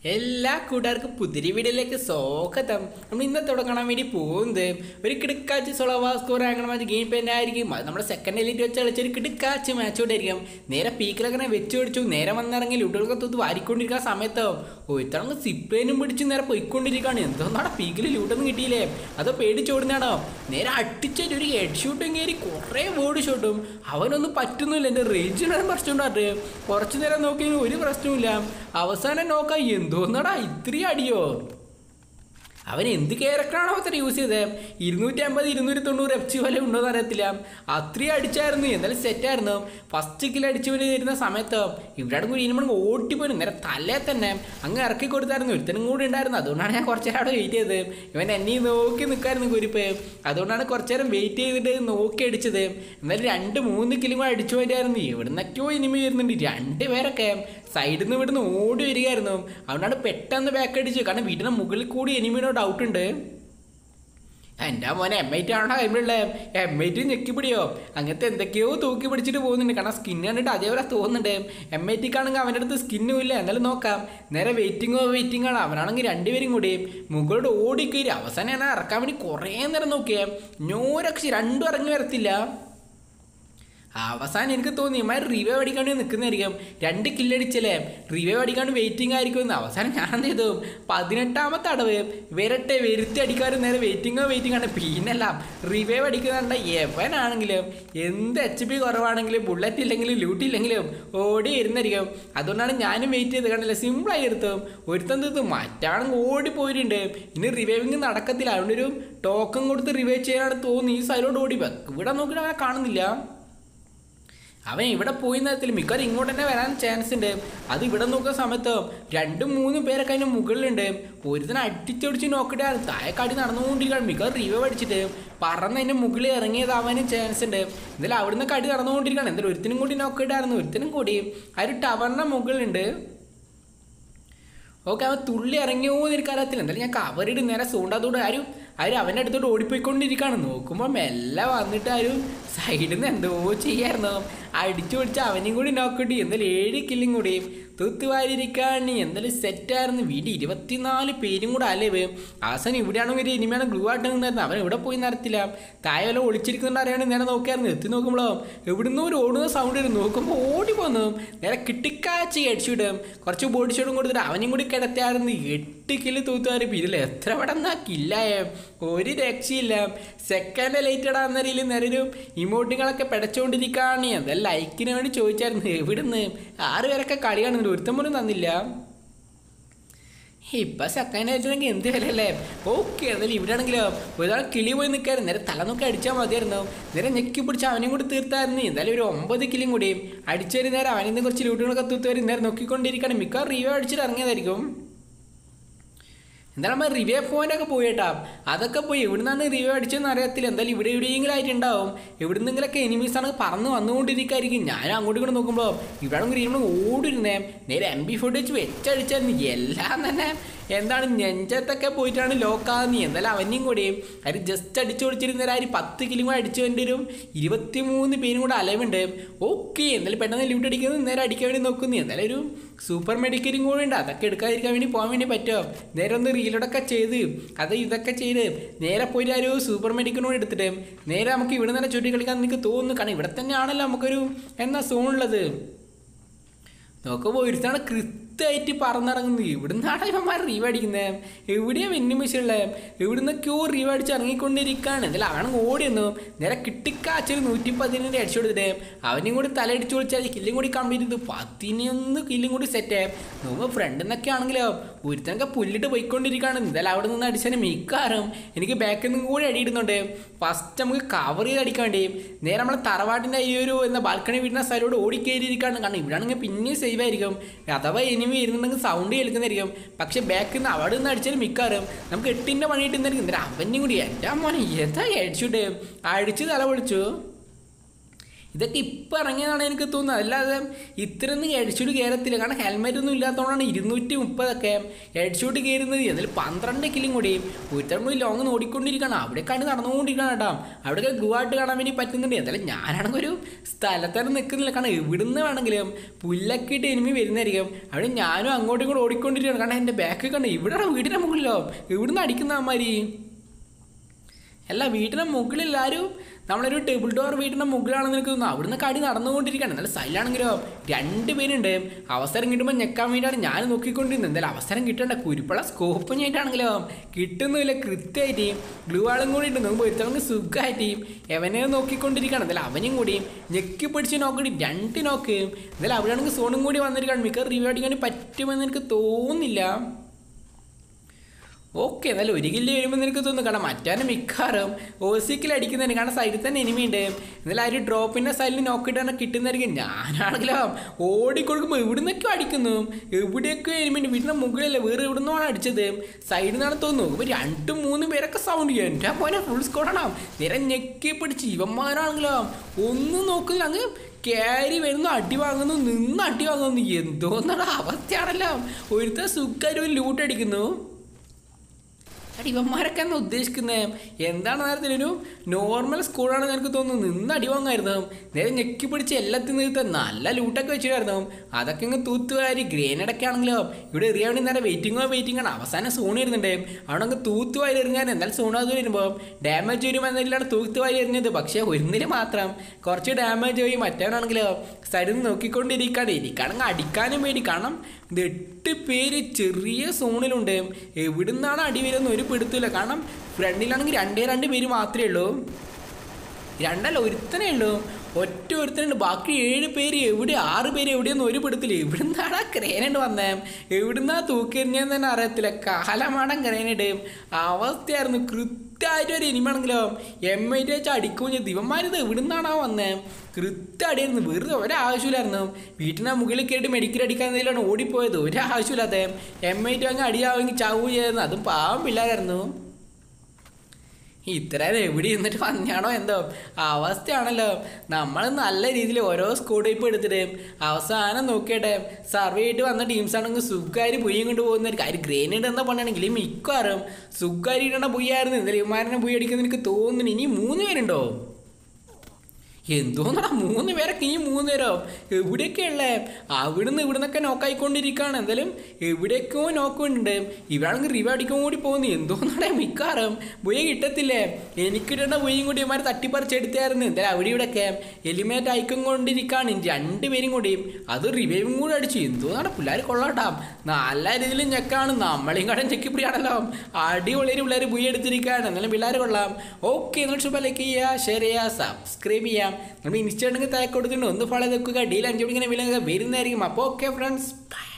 എല്ലാ കൂട്ടുകാർക്കും പുതിരി വീഡിയോയിലേക്ക് സ്വാഗതം നമ്മൾ ഇന്നത്തോടെ കാണാൻ വേണ്ടി പോകുന്നത് ഒരു കിടക്കാച്ച് സൊളവാ സ്കോർ ആകണ മാച്ച് ഗെയിം പെൻ ആയിരിക്കും അത് നമ്മുടെ സെക്കൻഡ് എലിറ്റ് വെച്ച് കളിച്ചൊരു കിടക്കാച്ച് മാച്ച് കൊണ്ടായിരിക്കും നേരെ പീക്കിലങ്ങനെ വെച്ച് പിടിച്ചു നേരെ വന്നിറങ്ങി ലൂട്ടുകൾക്ക് തൂത്ത് വാരിക്കൊണ്ടിരിക്കുന്ന സമയത്തോ ഒരുത്തണങ്ങ് സിപ്ലേനും പിടിച്ച് നേരെ പോയിക്കൊണ്ടിരിക്കുകയാണ് എന്തോന്നാണ് പീക്കിൽ ലൂട്ടൊന്നും കിട്ടിയില്ലേ അതോ പേടിച്ചോടുന്നാണോ നേരെ അടിച്ചിട്ട് ഒരു ഹെഡ് ഷൂട്ടും കയറി കുറേ ബോർഡ് ഷൂട്ടും അവനൊന്നും പറ്റുന്നില്ല എൻ്റെ റേഞ്ചിനാണ് പ്രശ്നമുണ്ടായിട്ട് കുറച്ചു നേരം നോക്കി ഒരു പ്രശ്നവുമില്ല അവസാനം നോക്കാം എന്തോന്നടാ ഇത്രയും അടിയോ അവൻ എന്ത് ക്യാരക്ടറാണോ അത്ര യൂസ് ചെയ്തത് ഇരുന്നൂറ്റി അമ്പത് ഇരുന്നൂറ്റി തൊണ്ണൂറ് എഫ് സി വല്ല ഉണ്ടോന്ന് അറിയത്തില്ല അത്രയും അടിച്ചായിരുന്നു എന്തായാലും സെറ്റായിരുന്നു ഫസ്റ്റ് കിൽ അടിച്ചു വരുന്ന സമയത്ത് ഇവിടെ കൂടി ഇനിമൺ ഓട്ടിപ്പോയി നേരെ തലേ തന്നെ അങ്ങ് ഇറക്കി കൊടുത്തായിരുന്നു ഒരുത്തനും കൂടി ഉണ്ടായിരുന്നു അതുകൊണ്ടാണ് ഞാൻ കുറച്ച് നേരം അവിടെ വെയിറ്റ് ചെയ്തത് ഇവൻ എന്നെ നോക്കി നിൽക്കായിരുന്നു കുരിപ്പ് അതുകൊണ്ടാണ് കുറച്ച് നേരം വെയിറ്റ് ചെയ്തിട്ട് നോക്കി അടിച്ചത് എന്നാലും രണ്ട് മൂന്ന് കിലും കൂടെ അടിച്ചു പോയിട്ടായിരുന്നു എവിടുന്നൊക്കെയോ ഇനിമി വരുന്നുണ്ട് രണ്ട് പേരൊക്കെ സൈഡിൽ നിന്ന് ഇവിടുന്ന് ഓടി വരികയായിരുന്നു അതുകൊണ്ടാണ് പെട്ടെന്ന് ബാക്ക് അടിച്ചു കാരണം വീടിന് മുകളിൽ കൂടി എനിമിയുടെ ഡൗട്ട് ഉണ്ട് എൻ്റെ മോനെ എം ഐ ടി ആണോ കൈമിലുള്ള എം ഐ ടി ഞെക്കിപ്പിടിയോ അങ്ങനത്തെ എന്തൊക്കെയോ തൂക്കി പിടിച്ചിട്ട് പോകുന്നുണ്ട് കാരണം സ്കിൻ കണ്ടിട്ട് അതേപോലെ തോന്നുന്നുണ്ട് എം ഐ ടിക്കാണെങ്കിൽ അവൻ്റെ അടുത്ത് സ്കിന്നും ഇല്ല എന്നാലും നോക്കാം നേരെ വെയിറ്റിങ്ങോ വെയിറ്റിംഗ് ആണ് അവനാണെങ്കിൽ രണ്ടുപേരും കൂടി മുകളോട് ഓടിക്കയറി അവസാനം ഞാൻ ഇറക്കാൻ വേണ്ടി കുറേ നേരം നോക്കിയേ ഞോരക്ഷി രണ്ടും ഇറങ്ങി വരത്തില്ല അവസാനം എനിക്ക് തോന്നി ഇമാർ റിവേ അടിക്കാണ്ട് നിൽക്കുന്നതായിരിക്കും രണ്ട് കില്ലടിച്ചല്ലേ റിവേ അടിക്കാണ്ട് വെയിറ്റിംഗ് ആയിരിക്കും എന്ന് അവസാനം ഞാൻ എന്ത് ചെയ്തു പതിനെട്ടാമത്തെ അടവ് വരട്ടെ വരുത്തി അടിക്കാനും നേരെ വെയിറ്റിങ്ങോ വെയിറ്റിംഗ് ആണ് പിന്നല്ല റിവേ അടിക്കുന്നുണ്ട് എവനാണെങ്കിലും എന്ത് എച്ച് പി കുറവാണെങ്കിലും ബുള്ളറ്റ് ഇല്ലെങ്കിലും ലൂട്ട് ഇല്ലെങ്കിലും ഓടി ഇരുന്നായിരിക്കും അതുകൊണ്ടാണ് ഞാനും വെയിറ്റ് ചെയ്ത് കണ്ടില്ല സിമ്പിളായി എടുത്തു ഒരുത്തം തീർത്ത് മറ്റാണെങ്കിൽ ഓടി പോയിട്ടുണ്ട് ഇനി റിവൈവിങ് നടക്കത്തില്ല അതുകൊണ്ട് ഒരു ടോക്കൺ കൊടുത്ത് റിവൈവ് ചെയ്യാനാണ് തോന്നി ഈ സൈഡിലോട്ട് ഓടി ഇവിടെ നോക്കിയിട്ട് അവനെ കാണുന്നില്ല അവൻ ഇവിടെ പോയി നേരത്തിൽ മിക്കവാറും ഇങ്ങോട്ട് തന്നെ വരാൻ ചാൻസ് ഉണ്ട് അത് ഇവിടെ നോക്കുന്ന സമയത്ത് രണ്ടും മൂന്നും പേരൊക്കെ അതിന് മുകളിലുണ്ട് ഒരുത്തനെ അടിച്ചൊടിച്ച് നോക്കിയിട്ട് താഴെ കടി നടന്നുകൊണ്ടിരിക്കുകയാണ് മിക്കവാറും റിവൈവ് അടിച്ചിട്ട് പറന്ന് അതിൻ്റെ മുകളിൽ ഇറങ്ങിയതാവാനും ചാൻസ് ഉണ്ട് എന്തായാലും അവിടുന്ന് കടി നടന്നുകൊണ്ടിരിക്കുകയാണ് എന്തായാലും ഒരുത്തിനും കൂടി നോക്കിയിട്ടായിരുന്നു ഒരുത്തിനും കൂടി ആ ഒരു ടവറിൻ്റെ മുകളിലുണ്ട് ഓക്കെ അവൻ തുള്ളി ഇറങ്ങിയോ എന്ന് എനിക്കറിയത്തില്ല എന്തായാലും ഞാൻ കവറിട്ട് നേരെ സൂണ്ടാത്തോട് ആരും ആരും അവൻ്റെ അടുത്തോട്ട് ഓടിപ്പോയിക്കൊണ്ടിരിക്കുകയാണ് നോക്കുമ്പോൾ മെല്ലെ വന്നിട്ട് ആരും സൈഡിൽ നിന്ന് എന്തോ ചെയ്യായിരുന്നു അടിച്ചു പിടിച്ച് അവനെയും കൂടി നോക്കിട്ട് എന്തായാലും ഏഴ് കില്ലും കൂടി തൂത്തുവാരിയിരിക്കാണ് എന്തായാലും സെറ്റായിരുന്നു വീട് ഇരുപത്തിനാല് പേരും കൂടെ അല്ലേ അവസാനം ഇവിടെയാണെങ്കിൽ ഒരു ഇനിമയാണ് ഗ്ലൂ ആയിട്ട് നിന്നായിരുന്നു അവൻ ഇവിടെ പോയി നടത്തില്ല താഴെ വല്ല ഒളിച്ചിരിക്കുന്നുണ്ട് അറിയാണ്ട് നേരെ നോക്കിയായിരുന്നു എത്തി നോക്കുമ്പോഴോ എവിടുന്ന് ഒരു ഓടുന്ന സൗണ്ട് വരും നോക്കുമ്പോൾ ഓടി പോന്നു നേരെ കിട്ടിക്കാച്ചി അടിച്ചിടും കുറച്ച് ബോഡി ഷോട്ടും കൊടുത്തിട്ട് അവനും കൂടി കിടത്തിയായിരുന്നു എട്ട് കില് തൂത്തുവാരി ഇതിൽ എത്ര പടം കില്ലായേ ഒരു രക്ഷയില്ല സെക്കൻഡ് ലൈറ്റഡ് ആകുന്ന രീതിയിൽ നേരൊരു ഇമോട്ടുകളൊക്കെ പിടച്ചുകൊണ്ടിരിക്കുകയാണ് എന്തായാലും ലൈക്കിന് വേണ്ടി ചോദിച്ചായിരുന്നു എവിടുന്ന് ആറ് പേരൊക്കെ കളി കാണുന്നുണ്ട് ഒരുത്തം പോലും തന്നില്ല ഇപ്പം സെക്കൻഡ് ആയിട്ടുണ്ടെങ്കിൽ എന്ത് വിലയല്ലേ ഓക്കെ എന്നാലും ഇവിടെ ആണെങ്കിലോ ഒരാൾ കിളി പോയി നിൽക്കായിരുന്നു നേരെ തല നോക്കി അടിച്ചാൽ മതിയായിരുന്നു നേരെ ഞെക്കി പിടിച്ച് അവനും കൂടി തീർത്തായിരുന്നു എന്തായാലും ഒരു ഒമ്പത് കിളിയും കൂടി അടിച്ചു വരും നേരം അവനിൽ നിന്ന് കുറച്ച് ലൂട്ടുകളൊക്കെ തൂത്ത് വരും നേരെ നോക്കിക്കൊണ്ടിരിക്കുകയാണ് മിക്കവാറും റിവ്യൂ അടിച്ചിട്ട് ഇറങ്ങിയതായിരിക്കും എന്തായാലും നമ്മൾ റിവ്യൂ പോയിന്റ് ഒക്കെ പോയി കേട്ടാ അതൊക്കെ പോയി എവിടുന്നാണ് റിവ്യൂ അടിച്ചതെന്ന് അറിയത്തില്ല എന്തായാലും ഇവിടെ എവിടെയെങ്കിലും ആയിട്ടുണ്ടാവും എവിടുന്നെങ്കിലൊക്കെ എനിമീസ് ആണ് പറന്ന് വന്നുകൊണ്ടിരിക്കായിരിക്കും ഞാൻ അങ്ങോട്ടും ഇങ്ങോട്ട് നോക്കുമ്പോൾ ഇവിടെ ഗ്രീൻ ഓടിരുന്നേ നേരെ എം ബി ഫോർട്ട് വെച്ച് വെച്ചടിച്ചായിരുന്നു എല്ലാം തന്നെ എന്താണ് നെഞ്ചത്തൊക്കെ പോയിട്ടാണ് ലോക്കാകുന്നത് എന്തായാലും അവനെയും കൂടി അത് ജസ്റ്റ് അടിച്ചു കൊടുത്തിരുന്ന ഒരു പത്ത് കിലും കൂടെ അടിച്ചു വേണ്ടി വരും ഇരുപത്തി മൂന്ന് പേരും കൂടെ അലവുണ്ട് ഓക്കെ എന്തായാലും പെട്ടെന്ന് ലൂട്ട് അടിക്കുന്നത് നേരെ അടിക്കാൻ വേണ്ടി നോക്കുന്നു എന്തായാലും ഒരു സൂപ്പർ മെഡിക്കലും കൂടെ ഉണ്ട് അതൊക്കെ എടുക്കാതിരിക്കാൻ വേണ്ടി പോകാൻ വേണ്ടി പറ്റുമോ നേരെ ഒന്ന് റീലോഡൊക്കെ ചെയ്ത് അത് ഇതൊക്കെ ചെയ്ത് നേരെ പോയിട്ട് ആ ഒരു സൂപ്പർ മെഡിക്കലും കൂടെ എടുത്തിട്ട് നേരെ നമുക്ക് ഇവിടെ തന്നെ ചുറ്റി കളിക്കാൻ എനിക്ക് തോന്നുന്നു കാരണം ഇവിടെ തന്നെയാണല്ലോ നമുക്കൊരു എന്നാ സോണുള്ളത് നോക്കുമ്പോൾ ഒരുത്താണ് കൃത്യമായിട്ട് പറന്നിറങ്ങുന്നത് ഇവിടുന്നാണ് ഇവന്മാർ റീവ് അടിക്കുന്നത് എവിടെയാണ് വെന്നിമിഷുള്ളത് ഇവിടുന്നൊക്കെയോ റീവ് അടിച്ച് ഇറങ്ങിക്കൊണ്ടിരിക്കുകയാണ് എന്തായാലും അവനും ഓടിയൊന്നു നേരെ കിട്ടിക്കാച്ചൊരു നൂറ്റി പതിനഞ്ച് അടിച്ചു കൊടുത്തിട്ട് അവനെയും കൂടി തലയടിച്ചു വിളിച്ചാൽ കില്ലും കൂടി കംപ്ലീറ്റ് ചെയ്തു പതിനൊന്ന് കില്ലും കൂടി സെറ്റ് നോക്കുമ്പോൾ ഫ്രണ്ടിൽ നിന്നൊക്കെ ആണെങ്കിലോ ഒരുത്തനൊക്കെ പുല്ലിട്ട് പോയിക്കൊണ്ടിരിക്കുകയാണ് എന്തായാലും അവിടെ നിന്ന് അടിച്ചാൽ മിക്കാറും എനിക്ക് ബാക്കിൽ നിന്നും കൂടി അടിയിടുന്നുണ്ട് ഫസ്റ്റ് നമുക്ക് കവർ ചെയ്ത് അടിക്കാൻ വേണ്ടി നേരെ നമ്മളെ തറവാട്ടിൻ്റെ ഈ ഒരു എന്താ ബാൽക്കണി വീടിൻ്റെ സ്ഥലത്തോട് ഓടിക്കയറിയിരിക്കുകയാണ് കാരണം ഇവിടെ ആണെങ്കിൽ പിന്നെയും സേവ് ആയിരിക്കും അഥവാ എനിമി വരുന്നുണ്ടെങ്കിൽ സൗണ്ട് കേൾക്കുന്നതായിരിക്കും പക്ഷെ ബാക്കിൽ നിന്ന് അവിടെ നിന്ന് അടിച്ചാൽ മിക്കാറും നമുക്ക് എട്ടിൻ്റെ പണി കിട്ടുന്നതായിരിക്കും എന്നിട്ട് അവനും കൂടി എൻ്റെ മോനെ എന്താ അടിച്ചുട്ട് അടിച്ച് തല പൊളിച്ചു ഇതൊക്കെ ഇപ്പം ഇറങ്ങിയതാണ് എനിക്ക് തോന്നുന്നത് അല്ലാതെ ഇത്രയൊന്നും ഹെഡ്ഷൂട്ട് കയറത്തില്ല കാരണം ഹെൽമെറ്റ് ഒന്നും ഇല്ലാത്തതുകൊണ്ടാണ് ഇരുന്നൂറ്റി മുപ്പതൊക്കെ ഹെഡ്ഷൂട്ട് കയറുന്നത് അതിൽ പന്ത്രണ്ട് കിലും കൂടി ഒരുത്തരം കൂടി ലോങ് ഓടിക്കൊണ്ടിരിക്കണം അവിടേക്കാണ് നടന്നുകൊണ്ടിരിക്കണം കേട്ടോ അവിടെയൊക്കെ ഗ്ലൂ ആയിട്ട് കാണാൻ വേണ്ടി പറ്റുന്നുണ്ട് എന്തായാലും ഞാനാണെങ്കിൽ ഒരു സ്ഥലത്താണ് നിൽക്കുന്നില്ല കാരണം എവിടുന്ന് വേണമെങ്കിലും പുല്ലൊക്കെ ഇട്ട് എനിമി വരുന്നതായിരിക്കും അവിടെ ഞാനും അങ്ങോട്ടും ഇങ്ങോട്ടും ഓടിക്കൊണ്ടിരിക്കണം കാരണം എൻ്റെ ബാക്ക് കണ്ട് ഇവിടെ വീടിൻ്റെ മുകളിലോ ഇവിടുന്ന് അടിക്കുന്ന അമ്മാരി അല്ല വീട്ടിൻ്റെ മുകളിൽ എല്ലാവരും നമ്മളൊരു ടേബിൾ ഡോർ വീട്ടിൻ്റെ മുകളിലാണെന്ന് എനിക്ക് തോന്നുന്നു അവിടുന്ന് കടി നടന്നുകൊണ്ടിരിക്കുകയാണ് എന്നാലും സൈലാണെങ്കിലോ രണ്ട് പേരുണ്ട് അവസരം കിട്ടുമ്പോൾ ഞെക്കാൻ വേണ്ടിയാണ് ഞാൻ നോക്കിക്കൊണ്ടിരുന്നത് എന്തായാലും അവസരം കിട്ടേണ്ട കുരുപ്പുള്ള സ്കോപ്പ് ആയിട്ടാണെങ്കിലോ കിട്ടുന്നില്ല കൃത്യമായിട്ട് ഗ്ലൂ ആളും കൂടി ഉണ്ട് നോക്കുമ്പോൾ ഒരുത്തവங்க സുഖമായിട്ട് എവനെ നോക്കിക്കൊണ്ടിരിക്കുകയാണ് എന്തായാലും അവനും കൂടി ഞെക്കി പിടിച്ച് നോക്കി രണ്ട് നോക്ക് എന്തായാലും അവിടെയാണെങ്കിൽ സോണും കൂടി വന്നിരിക്കുകയാണ് മിക്ക റിവ്യൂ അടിക്കാൻ പറ്റുമെന്ന് എനിക്ക് തോന്നുന്നില്ല ഓക്കെ എന്നാലും ഒരു കില്ല് വരുമ്പോൾ നിനക്ക് തോന്നുന്നു കാരണം മറ്റാണ് മിക്കാറും ഓസിക്കിൽ അടിക്കുന്നതിന് കാരണം സൈഡിൽ തന്നെ എനിമിയുണ്ട് എന്നാലും ആ ഒരു ഡ്രോപ്പിൻ്റെ സൈഡിൽ നോക്കിയിട്ടാണ് കിട്ടുന്നതായിരിക്കും ഞാനാണെങ്കിലോ ഓടിക്കൊടുക്കുമ്പോൾ എവിടുന്നൊക്കെ അടിക്കുന്നു എവിടെയൊക്കെ എനിമിയുണ്ട് വീടിൻ്റെ മുകളിലല്ല വേറെ എവിടുന്നാണ് അടിച്ചത് സൈഡിൽ നിന്നാണ് തോന്നുന്നു ഇപ്പോൾ രണ്ടും മൂന്നും പേരൊക്കെ സൗണ്ട് ചെയ്യും എൻ്റെ പോലെ ഫുൾ സ്കോഡാണ് നേരെ ഞെക്കി പിടിച്ച് ഇവന്മാരാണെങ്കിലോ ഒന്നും നോക്കുന്നില്ല അങ്ങ് കയറി വരുന്നു അടി വാങ്ങുന്നു നിന്ന് അടി വാങ്ങുന്നു എന്തോന്നുള്ള അവസ്ഥയാണല്ലോ ഒരുത്ത സുഖമായിട്ട് ഒരു ലൂട്ട് അടിക്കുന്നു അടി ഇവന്മാരൊക്കെ എന്താ ഉദ്ദേശിക്കുന്നത് എന്താണ് നേരത്തിൽ ഒരു നോർമൽ സ്കൂളാണെന്ന് എനിക്ക് തോന്നുന്നു നിന്ന് അടി വാങ്ങായിരുന്നു നേരെ ഞെക്കി പിടിച്ച് എല്ലാത്തിനും നിർത്ത നല്ല ലൂട്ടൊക്കെ വെച്ചിട്ടായിരുന്നു അതൊക്കെ ഇങ്ങ് തൂത്തുവാരി ഗ്രേനഡൊക്കെ ആണെങ്കിലോ ഇവിടെ എറിയാൻ വേണ്ടി നേരെ വെയിറ്റിങ്ങോ വെയിറ്റിംഗ് ആണ് അവസാനം സോൺ വരുന്നുണ്ട് അവിടെ അങ്ങ് തൂത്തുവാരി എറിഞ്ഞാൽ എന്നാൽ സോൺ അത് വരുമ്പോൾ ഡാമേജ് വരുമ്പോൾ എന്നതിലാണ് തൂത്തുവാരി എറിഞ്ഞത് പക്ഷേ ഒന്നിന് മാത്രം കുറച്ച് ഡാമേജ് പോയി മറ്റവനാണെങ്കിലോ സൈഡിൽ നിന്ന് നോക്കിക്കൊണ്ടിരിക്കാണ് എനിക്കാണെങ്കിൽ അടിക്കാനും വേണ്ടി കാരണം ഇത് എട്ട് പേര് ചെറിയ സോണിലുണ്ട് എവിടുന്നാണ് അടി വരുന്നത് ഒരു പിടുത്തില്ല കാരണം ഫ്രണ്ടിലാണെങ്കിൽ രണ്ടേ രണ്ട് പേര് മാത്രമേ ഉള്ളൂ രണ്ടല്ല ഒരുത്തനേ ഉള്ളൂ ഒറ്റ ഒരുത്തനുണ്ട് ബാക്കി ഏഴ് പേര് എവിടെ ആറ് പേര് എവിടെയൊന്നും ഒരു പിടുത്തില്ല എവിടുന്നാണ് ആ ക്രേനുണ്ട് വന്നേ എവിടുന്നാ തൂക്കെറിഞ്ഞെന്ന് തന്നെ അറിയത്തില്ല കാലമാടം ക്രേനിട്ട് അവസ്ഥയായിരുന്നു കൃത്യമായിട്ട് ഒരു ഇനിമാണെങ്കിലോ എം ഐ ടി വെച്ച് അടിക്കുകയും ചെയ്തു ഇവന്മാരിത് എവിടുന്നാണോ വന്നേ കൃത്യം അടിയായിരുന്നു വെറുതെ ഒരാവശ്യമില്ലായിരുന്നു വീട്ടിൻ്റെ മുകളിൽ കയറിയിട്ട് മെഡിക്കൽ അടിക്കാൻ എന്തെങ്കിലുമാണ് ഓടിപ്പോയത് ഒരാവശ്യമില്ലാതെ എം ഐ ടി അങ്ങ് അടിയാവെങ്കിൽ ചാവുകയും ചെയ്യായിരുന്നു അതും പാവം പിള്ളേരായിരുന്നു ഇത്ര എവിടെ ഇരുന്നിട്ട് വന്നാണോ എന്തോ അവസ്ഥയാണല്ലോ നമ്മൾ നല്ല രീതിയിൽ ഓരോ സ്കോഡ് ടൈപ്പ് എടുത്തിട്ട് അവസാനം നോക്കിയിട്ട് സർവേ ആയിട്ട് വന്ന ടീംസ് ആണെങ്കിൽ സുഖാരി പുയ്യും കൊണ്ട് പോകുന്ന കാര്യം ഗ്രേനേഡ് എന്താ പണ്ടാണെങ്കിൽ മിക്കവാറും സുഖാരി ഇടേണ്ട പുയ്യായിരുന്നു എന്തായാലും ഇവന്മാരനെ പുയ്യ അടിക്കുന്ന എനിക്ക് തോന്നുന്നു ഇനി മൂന്ന് പേരുണ്ടോ എന്തോന്നടാ മൂന്ന് പേരൊക്കെ ഇനി മൂന്ന് പേരോ എവിടെയൊക്കെ ഉള്ളേ അവിടുന്ന് ഇവിടുന്നൊക്കെ നോക്കായിക്കൊണ്ടിരിക്കുകയാണ് എന്തായാലും എവിടെയൊക്കെയോ നോക്കുന്നുണ്ട് ഇവരാണെങ്കിൽ റിവ അടിക്കാൻ കൂടി പോകുന്നു എന്തോന്നടാ മിക്കാറും ബുയ കിട്ടത്തില്ലേ എനിക്കിടേണ്ട ബുയും കൂടി ഇവന്മാർ തട്ടിപ്പറിച്ചെടുത്തായിരുന്നു എന്തായാലും അവിടെ ഇവിടെയൊക്കെ എലിമിനേറ്റ് അയക്കും കൊണ്ടിരിക്കുകയാണ് രണ്ടുപേരും കൂടിയും അത് റിവൈവും കൂടി അടിച്ചു എന്തോന്നാണ് പിള്ളേർ കൊള്ളാട്ടാം നല്ല രീതിയിൽ ഞെക്കാണ് നമ്മളെയും കടം ചെക്കിപ്പിടിയാണല്ലോ അടിപൊളി പിള്ളേർ ബുയ എടുത്തിരിക്കുകയാണ് എന്നാലും പിള്ളേർ കൊള്ളാം ഓക്കെ എന്നിട്ട് ശുഭ ലൈക്ക് ചെയ്യുക ഷെയർ ചെയ്യുക സബ്സ്ക്രൈബ് ചെയ്യാം നമ്മൾ ഇൻസ്റ്റാഗ്രാമിൽ താഴെ കൊടുത്തിട്ടുണ്ട് ഒന്ന് ഫോളോ ചെയ്ത് വെക്കുക ഡീൽ അഞ്ചു മണിങ്ങനെ വില വരുന്നതായിരിക്കും അപ്പോൾ ഓക്കെ ഫ്രണ്ട്സ് ബൈ